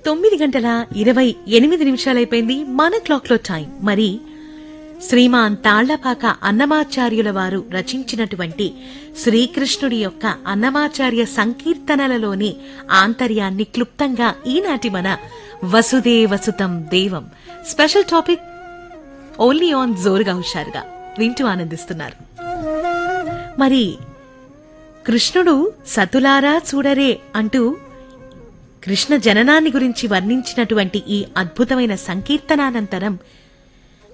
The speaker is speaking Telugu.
తొమ్మిది గంటల ఇరవై ఎనిమిది నిమిషాలైపోయింది మన క్లాక్ లో టైం మరి శ్రీమాన్ తాళ్లపాక అన్నమాచార్యుల వారు రచించినటువంటి శ్రీకృష్ణుడి యొక్క అన్నమాచార్య సంకీర్తనలలోని ఆంతర్యాన్ని క్లుప్తంగా ఈనాటి మన వసుదే వసుతం దేవం స్పెషల్ టాపిక్ ఓన్లీ ఆన్ జోరుగా హుషారుగా వింటూ ఆనందిస్తున్నారు మరి కృష్ణుడు సతులారా చూడరే అంటూ కృష్ణ జననాన్ని గురించి వర్ణించినటువంటి ఈ అద్భుతమైన సంకీర్తనానంతరం